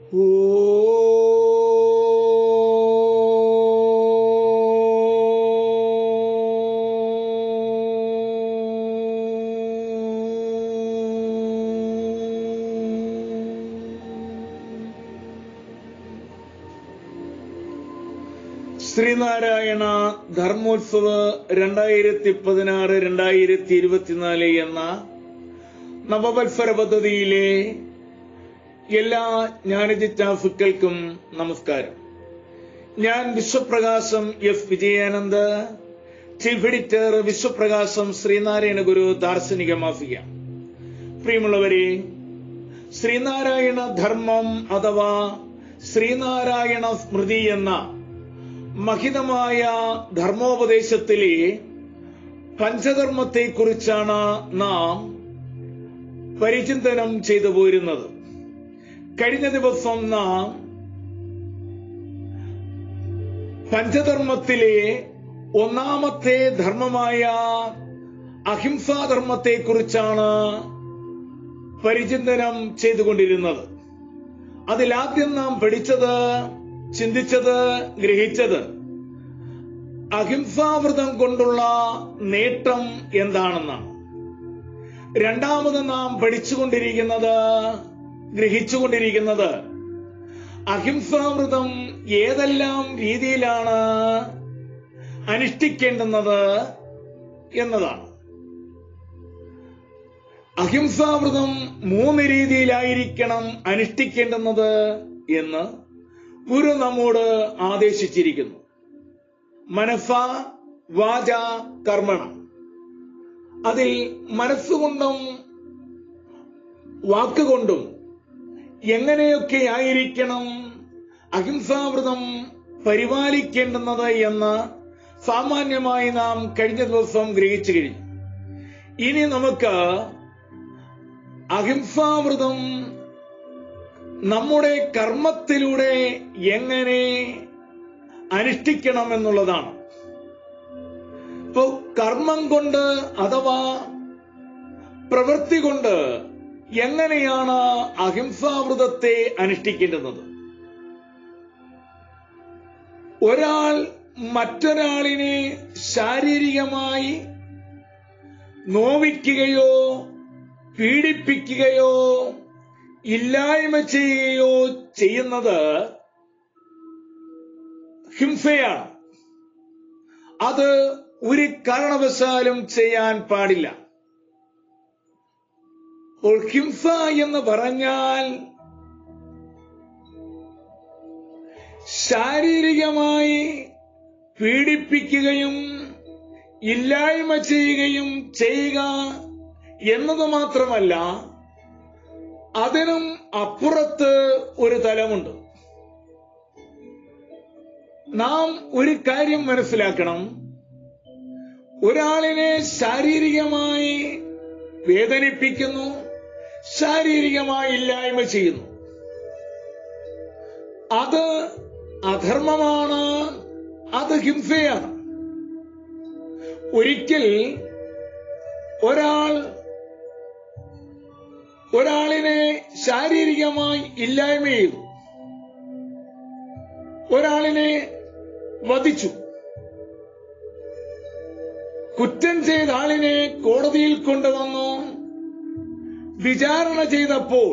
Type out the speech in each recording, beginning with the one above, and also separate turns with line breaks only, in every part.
ശ്രീനാരായണ ധർമ്മോത്സവ രണ്ടായിരത്തി പതിനാറ് രണ്ടായിരത്തി ഇരുപത്തിനാല് എന്ന നവവത്സര പദ്ധതിയിലെ എല്ലാ ജ്ഞാനജിജ്ഞാസുക്കൾക്കും നമസ്കാരം ഞാൻ Vishwaprakasham F Vijayanand chief editor Vishwaprakasham Sreenarayana Guru ദാർശനിക മാഫിക പ്രിയമുള്ളവരെ ശ്രീനാരായണ ധർമ്മം അഥവാ ശ്രീനാരായണ സ്മൃതി എന്ന മഹിതമായ ധർമ്മോപദേശത്തിലെ പഞ്ചധർമ്മത്തെക്കുറിച്ചാണ് നാം പരിചിന്തനം ചെയ്തു പോരുന്നത് കഴിഞ്ഞ ദിവസം നാം പഞ്ചധർമ്മത്തിലെ ഒന്നാമത്തെ ധർമ്മമായ അഹിംസാധർമ്മത്തെക്കുറിച്ചാണ് പരിചിന്തനം ചെയ്തുകൊണ്ടിരുന്നത് അതിലാദ്യം നാം പഠിച്ചത് ചിന്തിച്ചത് ഗ്രഹിച്ചത് അഹിംസാവൃതം കൊണ്ടുള്ള നേട്ടം എന്താണെന്നാണ് രണ്ടാമത് നാം പഠിച്ചുകൊണ്ടിരിക്കുന്നത് ഗ്രഹിച്ചുകൊണ്ടിരിക്കുന്നത് അഹിംസാവൃതം ഏതെല്ലാം രീതിയിലാണ് അനുഷ്ഠിക്കേണ്ടുന്നത് എന്നതാണ് അഹിംസാവൃതം മൂന്ന് രീതിയിലായിരിക്കണം അനുഷ്ഠിക്കേണ്ടുന്നത് എന്ന് ഗുരു നമ്മോട് ആദേശിച്ചിരിക്കുന്നു മനസ്സ വാച കർമ്മണം അതിൽ മനസ്സുകൊണ്ടും വാക്കുകൊണ്ടും എങ്ങനെയൊക്കെ ആയിരിക്കണം അഹിംസാവൃതം പരിപാലിക്കേണ്ടുന്നത് എന്ന് സാമാന്യമായി നാം കഴിഞ്ഞ ദിവസം ഗ്രഹിച്ചു കഴിഞ്ഞു ഇനി നമുക്ക് അഹിംസാവൃതം നമ്മുടെ കർമ്മത്തിലൂടെ എങ്ങനെ അനുഷ്ഠിക്കണം എന്നുള്ളതാണ് ഇപ്പോ കർമ്മം കൊണ്ട് അഥവാ പ്രവൃത്തി കൊണ്ട് എങ്ങനെയാണ് അഹിംസാവൃതത്തെ അനുഷ്ഠിക്കേണ്ടുന്നത് ഒരാൾ മറ്റൊരാളിനെ ശാരീരികമായി നോവിക്കുകയോ പീഡിപ്പിക്കുകയോ ഇല്ലായ്മ ചെയ്യുകയോ ചെയ്യുന്നത് ഹിംസയാണ് അത് ഒരു കാരണവശാലും ചെയ്യാൻ പാടില്ല അപ്പോൾ ഹിംസ എന്ന് പറഞ്ഞാൽ ശാരീരികമായി പീഡിപ്പിക്കുകയും ഇല്ലായ്മ ചെയ്യുകയും ചെയ്യുക എന്നത് മാത്രമല്ല അതിനും അപ്പുറത്ത് ഒരു തലമുണ്ട് നാം ഒരു കാര്യം മനസ്സിലാക്കണം ഒരാളിനെ ശാരീരികമായി വേദനിപ്പിക്കുന്നു ശാരീരികമായി ഇല്ലായ്മ ചെയ്യുന്നു അത് അധർമ്മമാണ് അത് ഹിംസയാണ് ഒരിക്കൽ ഒരാൾ ഒരാളിനെ ശാരീരികമായി ഇല്ലായ്മ ചെയ്തു ഒരാളിനെ വധിച്ചു കുറ്റം ചെയ്ത ആളിനെ കോടതിയിൽ കൊണ്ടുവന്നു വിചാരണ ചെയ്തപ്പോൾ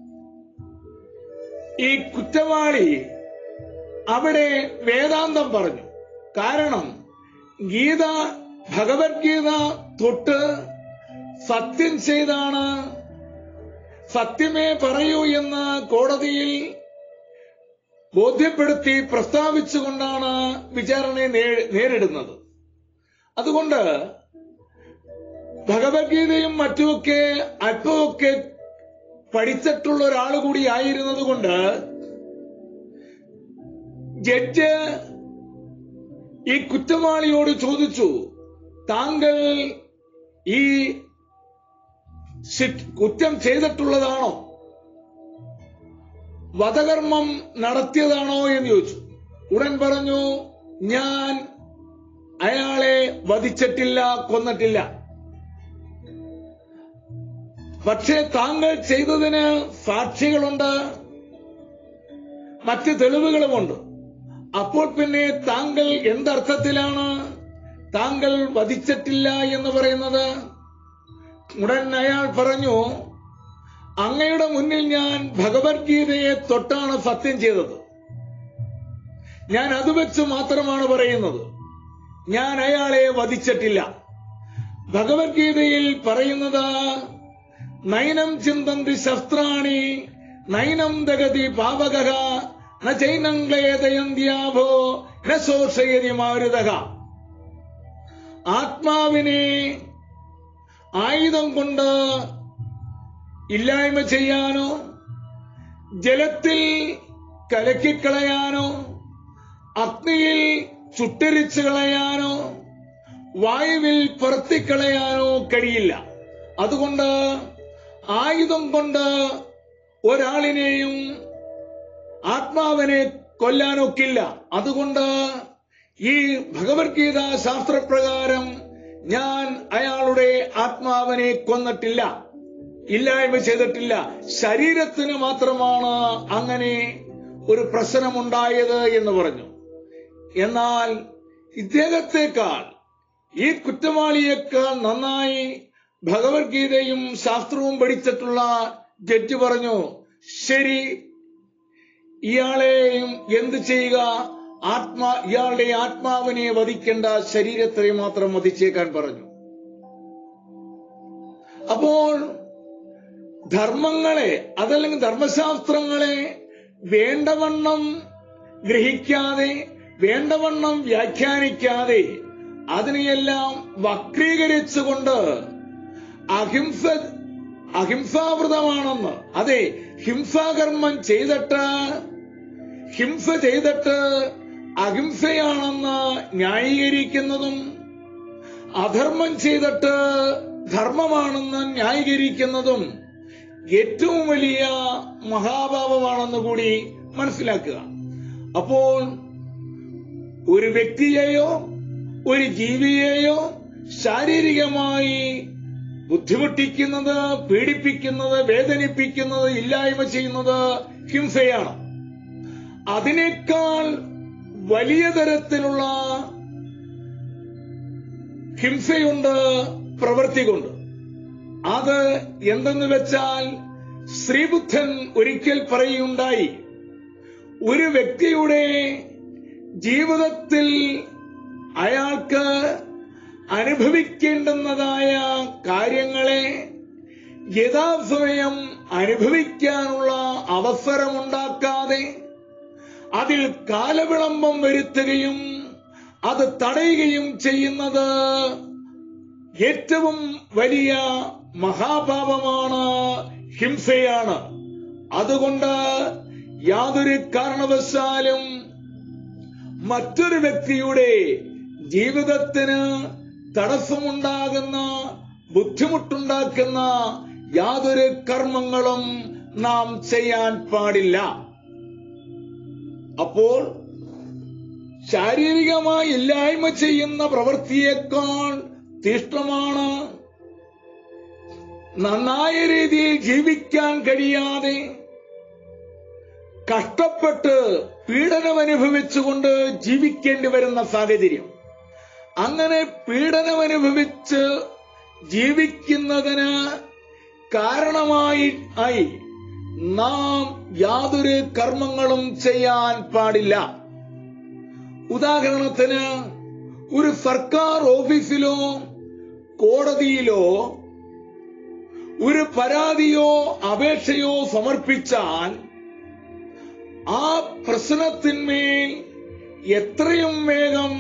ഈ കുറ്റവാളി അവിടെ വേദാന്തം പറഞ്ഞു കാരണം ഗീത ഭഗവത്ഗീത തൊട്ട് സത്യം ചെയ്താണ് സത്യമേ പറയൂ എന്ന് കോടതിയിൽ ബോധ്യപ്പെടുത്തി പ്രസ്താവിച്ചുകൊണ്ടാണ് വിചാരണയെ നേരിടുന്നത് അതുകൊണ്ട് ഭഗവത്ഗീതയും മറ്റുമൊക്കെ അല്പമൊക്കെ പഠിച്ചിട്ടുള്ള ഒരാൾ കൂടി ആയിരുന്നത് കൊണ്ട് ജഡ്ജ് ഈ കുറ്റവാളിയോട് ചോദിച്ചു താങ്കൾ ഈ കുറ്റം ചെയ്തിട്ടുള്ളതാണോ വധകർമ്മം നടത്തിയതാണോ എന്ന് ചോദിച്ചു ഉടൻ പറഞ്ഞു ഞാൻ അയാളെ വധിച്ചിട്ടില്ല കൊന്നിട്ടില്ല പക്ഷേ താങ്കൾ ചെയ്തതിന് സാക്ഷികളുണ്ട് മറ്റ് തെളിവുകളുമുണ്ട് അപ്പോൾ പിന്നെ താങ്കൾ എന്തർത്ഥത്തിലാണ് താങ്കൾ വധിച്ചിട്ടില്ല എന്ന് പറയുന്നത് ഉടൻ അയാൾ പറഞ്ഞു അങ്ങയുടെ മുന്നിൽ ഞാൻ ഭഗവത്ഗീതയെ തൊട്ടാണ് സത്യം ചെയ്തത് ഞാൻ അത് വെച്ച് മാത്രമാണ് പറയുന്നത് ഞാൻ അയാളെ വധിച്ചിട്ടില്ല ഭഗവത്ഗീതയിൽ പറയുന്നത് നൈനം ചിന്തന്തി ശസ്ത്രാണി നൈനം ദഗതി പാവക ന ചൈനം ക്ലേദയന്ത്യാഭോ ന ശോഷയതി മാരുതക ആത്മാവിനെ ആയുധം കൊണ്ട് ഇല്ലായ്മ ചെയ്യാനോ ജലത്തിൽ കലക്കിക്കളയാനോ അഗ്നിയിൽ ചുട്ടരിച്ചു കളയാനോ വായുവിൽ പറത്തിക്കളയാനോ കഴിയില്ല അതുകൊണ്ട് ആയുധം കൊണ്ട് ഒരാളിനെയും ആത്മാവിനെ കൊല്ലാനൊക്കില്ല അതുകൊണ്ട് ഈ ഭഗവത്ഗീത ശാസ്ത്രപ്രകാരം ഞാൻ അയാളുടെ ആത്മാവിനെ കൊന്നിട്ടില്ല ഇല്ലായ്മ ചെയ്തിട്ടില്ല ശരീരത്തിന് മാത്രമാണ് അങ്ങനെ ഒരു പ്രശ്നമുണ്ടായത് എന്ന് പറഞ്ഞു എന്നാൽ ഇദ്ദേഹത്തെക്കാൾ ഈ കുറ്റവാളിയേക്കാൾ നന്നായി ഭഗവത്ഗീതയും ശാസ്ത്രവും പഠിച്ചിട്ടുള്ള ജഡ്ജി പറഞ്ഞു ശരി ഇയാളെയും എന്ത് ചെയ്യുക ആത്മാ ഇയാളുടെ ആത്മാവിനെ വധിക്കേണ്ട ശരീരത്തെ മാത്രം വധിച്ചേക്കാൻ പറഞ്ഞു അപ്പോൾ ധർമ്മങ്ങളെ അതല്ലെങ്കിൽ ധർമ്മശാസ്ത്രങ്ങളെ വേണ്ടവണ്ണം ഗ്രഹിക്കാതെ വേണ്ടവണ്ണം വ്യാഖ്യാനിക്കാതെ അതിനെയെല്ലാം വക്രീകരിച്ചുകൊണ്ട് അഹിംസ അഹിംസാവൃതമാണെന്ന് അതെ ഹിംസാകർമ്മം ചെയ്തിട്ട് ഹിംസ ചെയ്തിട്ട് അഹിംസയാണെന്ന് ന്യായീകരിക്കുന്നതും അധർമ്മം ചെയ്തിട്ട് ധർമ്മമാണെന്ന് ന്യായീകരിക്കുന്നതും ഏറ്റവും വലിയ മഹാഭാവമാണെന്ന് കൂടി മനസ്സിലാക്കുക അപ്പോൾ ഒരു വ്യക്തിയെയോ ഒരു ജീവിയെയോ ശാരീരികമായി ബുദ്ധിമുട്ടിക്കുന്നത് പീഡിപ്പിക്കുന്നത് വേദനിപ്പിക്കുന്നത് ഇല്ലായ്മ ചെയ്യുന്നത് ഹിംസയാണ് അതിനേക്കാൾ വലിയ തരത്തിലുള്ള ഹിംസയുണ്ട് പ്രവൃത്തി കൊണ്ട് അത് എന്തെന്ന് വെച്ചാൽ ശ്രീബുദ്ധൻ ഒരിക്കൽ പറയുകയുണ്ടായി ഒരു വ്യക്തിയുടെ ജീവിതത്തിൽ അയാൾക്ക് അനുഭവിക്കേണ്ടുന്നതായ കാര്യങ്ങളെ യഥാസമയം അനുഭവിക്കാനുള്ള അവസരമുണ്ടാക്കാതെ അതിൽ കാലവിളംബം വരുത്തുകയും അത് തടയുകയും ചെയ്യുന്നത് ഏറ്റവും വലിയ മഹാപാപമാണ് ഹിംസയാണ് അതുകൊണ്ട് യാതൊരു കാരണവശാലും മറ്റൊരു വ്യക്തിയുടെ ജീവിതത്തിന് തടസ്സമുണ്ടാകുന്ന ബുദ്ധിമുട്ടുണ്ടാക്കുന്ന യാതൊരു കർമ്മങ്ങളും നാം ചെയ്യാൻ പാടില്ല അപ്പോൾ ശാരീരികമായി ഇല്ലായ്മ ചെയ്യുന്ന പ്രവൃത്തിയേക്കാൾ തീഷ്ണമാണ് നന്നായ രീതിയിൽ ജീവിക്കാൻ കഴിയാതെ കഷ്ടപ്പെട്ട് പീഡനം അനുഭവിച്ചുകൊണ്ട് ജീവിക്കേണ്ടി വരുന്ന സാഹചര്യം അങ്ങനെ പീഡനം അനുഭവിച്ച് ജീവിക്കുന്നതിന് കാരണമായി ആയി നാം യാതൊരു കർമ്മങ്ങളും ചെയ്യാൻ പാടില്ല ഉദാഹരണത്തിന് ഒരു സർക്കാർ ഓഫീസിലോ കോടതിയിലോ ഒരു പരാതിയോ അപേക്ഷയോ സമർപ്പിച്ചാൽ ആ പ്രശ്നത്തിന്മേൽ എത്രയും വേഗം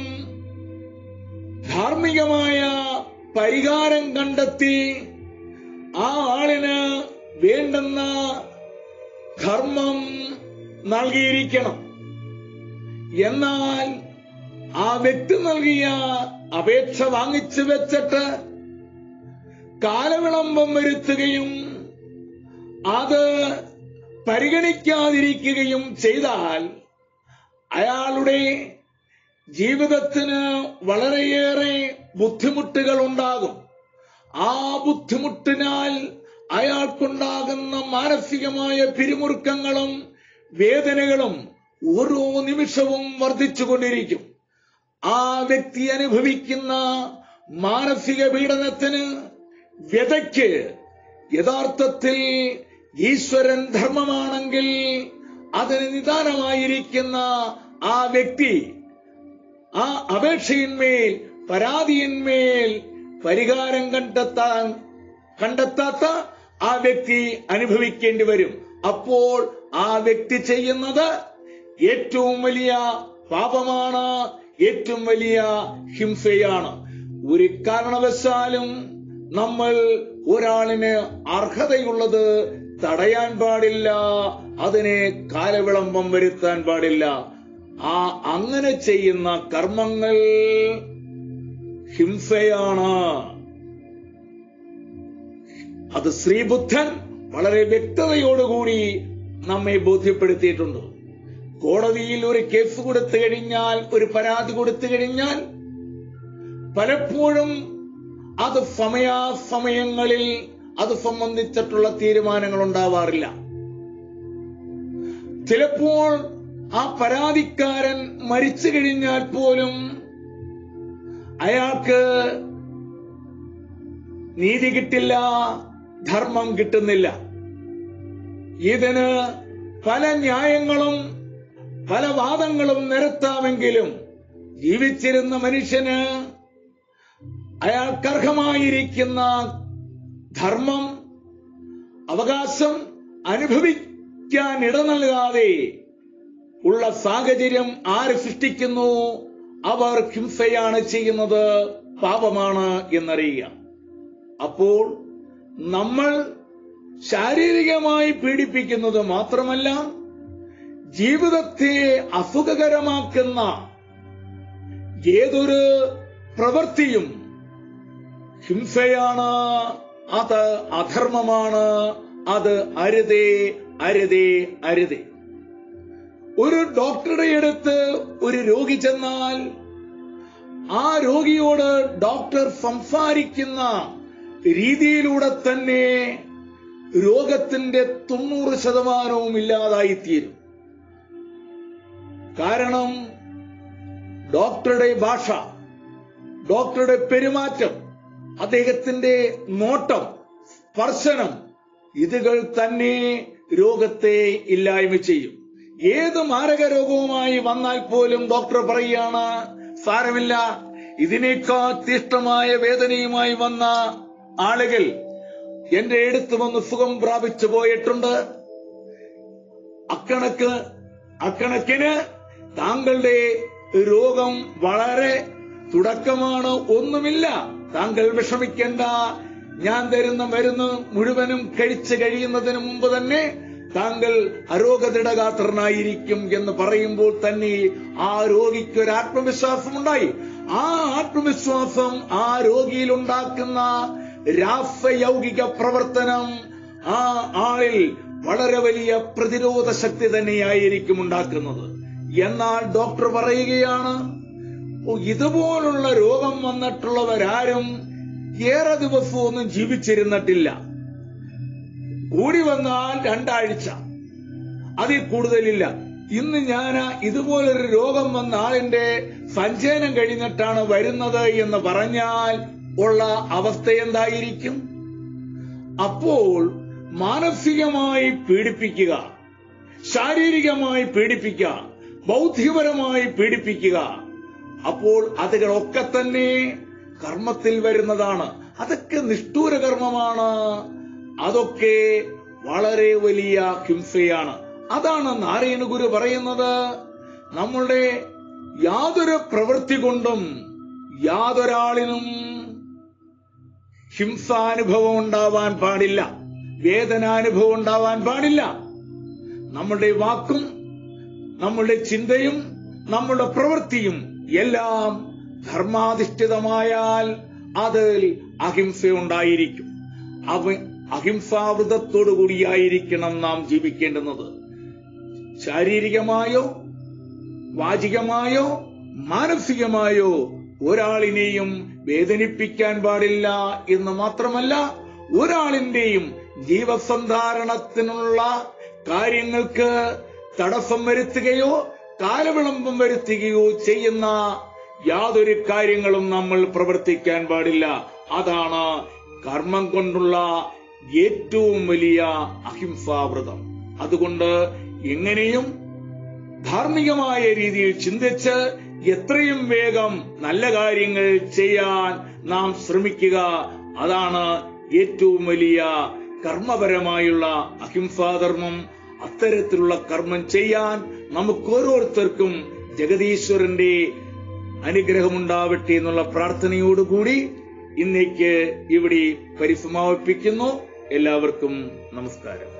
ധാർമ്മികമായ പരിഹാരം കണ്ടെത്തി ആ ആളിന് വേണ്ടുന്ന ധർമ്മം നൽകിയിരിക്കണം എന്നാൽ ആ വ്യക്തി നൽകിയ അപേക്ഷ വാങ്ങിച്ചു വെച്ചിട്ട് കാലവിളംബം വരുത്തുകയും അത് പരിഗണിക്കാതിരിക്കുകയും ചെയ്താൽ അയാളുടെ ജീവിതത്തിന് വളരെയേറെ ബുദ്ധിമുട്ടുകൾ ഉണ്ടാകും ആ ബുദ്ധിമുട്ടിനാൽ അയാൾക്കുണ്ടാകുന്ന മാനസികമായ പിരിമുറുക്കങ്ങളും വേദനകളും ഓരോ നിമിഷവും വർദ്ധിച്ചുകൊണ്ടിരിക്കും ആ വ്യക്തി അനുഭവിക്കുന്ന മാനസിക പീഡനത്തിന് വ്യതയ്ക്ക് യഥാർത്ഥത്തിൽ ഈശ്വരൻ ധർമ്മമാണെങ്കിൽ അതിന് നിദാനമായിരിക്കുന്ന ആ വ്യക്തി ആ അപേക്ഷയിന്മേൽ പരാതിയിന്മേൽ പരിഹാരം കണ്ടെത്താൻ കണ്ടെത്താത്ത ആ വ്യക്തി അനുഭവിക്കേണ്ടി വരും അപ്പോൾ ആ വ്യക്തി ചെയ്യുന്നത് ഏറ്റവും വലിയ പാപമാണ് ഏറ്റവും വലിയ ഹിംസയാണ് ഒരു കാരണവശാലും നമ്മൾ ഒരാളിന് അർഹതയുള്ളത് തടയാൻ പാടില്ല അതിനെ കാലവിളംബം വരുത്താൻ പാടില്ല ആ അങ്ങനെ ചെയ്യുന്ന കർമ്മങ്ങൾ ഹിംസയാണ് അത് ശ്രീബുദ്ധൻ വളരെ വ്യക്തതയോടുകൂടി നമ്മെ ബോധ്യപ്പെടുത്തിയിട്ടുണ്ട് കോടതിയിൽ ഒരു കേസ് കൊടുത്തു കഴിഞ്ഞാൽ ഒരു പരാതി കൊടുത്തു കഴിഞ്ഞാൽ പലപ്പോഴും അത് സമയാസമയങ്ങളിൽ അത് സംബന്ധിച്ചിട്ടുള്ള തീരുമാനങ്ങൾ ഉണ്ടാവാറില്ല ചിലപ്പോൾ ആ പരാതിക്കാരൻ മരിച്ചു കഴിഞ്ഞാൽ പോലും അയാൾക്ക് നീതി കിട്ടില്ല ധർമ്മം കിട്ടുന്നില്ല ഇതിന് പല ന്യായങ്ങളും പല വാദങ്ങളും നിരത്താമെങ്കിലും ജീവിച്ചിരുന്ന മനുഷ്യന് അയാൾക്കർഹമായിരിക്കുന്ന ധർമ്മം അവകാശം അനുഭവിക്കാൻ ഇട നൽകാതെ ഉള്ള സാഹചര്യം ആര് സൃഷ്ടിക്കുന്നു അവർ ഹിംസയാണ് ചെയ്യുന്നത് പാപമാണ് എന്നറിയുക അപ്പോൾ നമ്മൾ ശാരീരികമായി പീഡിപ്പിക്കുന്നത് മാത്രമല്ല ജീവിതത്തെ അസുഖകരമാക്കുന്ന ഏതൊരു പ്രവൃത്തിയും ഹിംസയാണ് അത് അധർമ്മമാണ് അത് അരുതേ അരുതേ അരുതേ ഒരു ഡോക്ടറുടെ അടുത്ത് ഒരു രോഗി ചെന്നാൽ ആ രോഗിയോട് ഡോക്ടർ സംസാരിക്കുന്ന രീതിയിലൂടെ തന്നെ രോഗത്തിന്റെ തൊണ്ണൂറ് ശതമാനവും ഇല്ലാതായിത്തീരും കാരണം ഡോക്ടറുടെ ഭാഷ ഡോക്ടറുടെ പെരുമാറ്റം അദ്ദേഹത്തിന്റെ നോട്ടം സ്പർശനം ഇതുകൾ തന്നെ രോഗത്തെ ഇല്ലായ്മ ചെയ്യും ഏത് മാരക രോഗവുമായി വന്നാൽ പോലും ഡോക്ടർ പറയുകയാണ് സാരമില്ല ഇതിനേക്കാൾ തീഷ്ണമായ വേദനയുമായി വന്ന ആളുകൾ എന്റെ അടുത്ത് വന്ന് സുഖം പ്രാപിച്ചു പോയിട്ടുണ്ട് അക്കണക്ക് അക്കണക്കിന് താങ്കളുടെ രോഗം വളരെ തുടക്കമാണ് ഒന്നുമില്ല താങ്കൾ വിഷമിക്കേണ്ട ഞാൻ തരുന്ന മരുന്ന് മുഴുവനും കഴിച്ചു കഴിയുന്നതിന് മുമ്പ് തന്നെ താങ്കൾ അരോഗദൃഢഗാത്രനായിരിക്കും എന്ന് പറയുമ്പോൾ തന്നെ ആ രോഗിക്ക് ഒരു ആത്മവിശ്വാസം ഉണ്ടായി ആ ആത്മവിശ്വാസം ആ രോഗിയിൽ ഉണ്ടാക്കുന്ന രാസയൗകിക പ്രവർത്തനം ആ ആളിൽ വളരെ വലിയ പ്രതിരോധ ശക്തി തന്നെയായിരിക്കും ഉണ്ടാക്കുന്നത് എന്നാൽ ഡോക്ടർ പറയുകയാണ് "ഓ, ഇതുപോലുള്ള രോഗം വന്നിട്ടുള്ളവരാരും ഏറെ ദിവസമൊന്നും ജീവിച്ചിരുന്നിട്ടില്ല കൂടി വന്നാൽ രണ്ടാഴ്ച അതിൽ കൂടുതലില്ല ഇന്ന് ഞാൻ ഇതുപോലൊരു രോഗം വന്ന ആളിന്റെ സഞ്ചയനം കഴിഞ്ഞിട്ടാണ് വരുന്നത് എന്ന് പറഞ്ഞാൽ ഉള്ള അവസ്ഥ എന്തായിരിക്കും അപ്പോൾ മാനസികമായി പീഡിപ്പിക്കുക ശാരീരികമായി പീഡിപ്പിക്കുക ബൗദ്ധികപരമായി പീഡിപ്പിക്കുക അപ്പോൾ അതുകളൊക്കെ തന്നെ കർമ്മത്തിൽ വരുന്നതാണ് അതൊക്കെ നിഷ്ഠൂര കർമ്മമാണ് അതൊക്കെ വളരെ വലിയ ഹിംസയാണ് അതാണ് നാരായണ ഗുരു പറയുന്നത് നമ്മളുടെ യാതൊരു പ്രവൃത്തി കൊണ്ടും യാതൊരാളിനും ഹിംസാനുഭവം ഉണ്ടാവാൻ പാടില്ല വേദനാനുഭവം ഉണ്ടാവാൻ പാടില്ല നമ്മുടെ വാക്കും നമ്മുടെ ചിന്തയും നമ്മുടെ പ്രവൃത്തിയും എല്ലാം ധർമാധിഷ്ഠിതമായാൽ അതിൽ അഹിംസ ഉണ്ടായിരിക്കും അവ അഹിംസാവൃതത്തോടു കൂടിയായിരിക്കണം നാം ജീവിക്കേണ്ടുന്നത് ശാരീരികമായോ വാചികമായോ മാനസികമായോ ഒരാളിനെയും വേദനിപ്പിക്കാൻ പാടില്ല എന്ന് മാത്രമല്ല ഒരാളിന്റെയും ജീവസന്ധാരണത്തിനുള്ള കാര്യങ്ങൾക്ക് തടസ്സം വരുത്തുകയോ കാലവിളംബം വരുത്തുകയോ ചെയ്യുന്ന യാതൊരു കാര്യങ്ങളും നമ്മൾ പ്രവർത്തിക്കാൻ പാടില്ല അതാണ് കർമ്മം കൊണ്ടുള്ള ഏറ്റവും വലിയ അഹിംസാവ്രതം അതുകൊണ്ട് എങ്ങനെയും ധാർമ്മികമായ രീതിയിൽ ചിന്തിച്ച് എത്രയും വേഗം നല്ല കാര്യങ്ങൾ ചെയ്യാൻ നാം ശ്രമിക്കുക അതാണ് ഏറ്റവും വലിയ കർമ്മപരമായുള്ള അഹിംസാധർമ്മം അത്തരത്തിലുള്ള കർമ്മം ചെയ്യാൻ നമുക്ക് ഓരോരുത്തർക്കും ജഗദീശ്വരന്റെ അനുഗ്രഹമുണ്ടാവട്ടെ എന്നുള്ള പ്രാർത്ഥനയോടുകൂടി ഇന്നേക്ക് ഇവിടെ പരിസമാപിപ്പിക്കുന്നു എല്ലാവർക്കും നമസ്കാരം